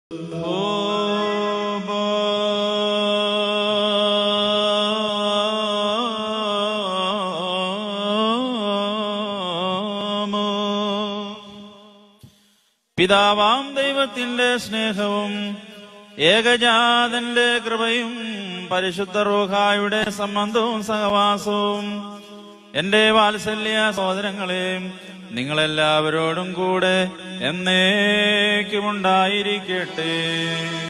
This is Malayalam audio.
പിതാവാം ദൈവത്തിന്റെ സ്നേഹവും ഏകജാതന്റെ കൃപയും പരിശുദ്ധ റൂഹായുടെ സംബന്ധവും സഹവാസവും എന്റെ വാത്സല്യ സഹോദരങ്ങളെയും നിങ്ങളെല്ലാവരോടും കൂടെ എന്നേക്കുമുണ്ടായിരിക്കട്ടെ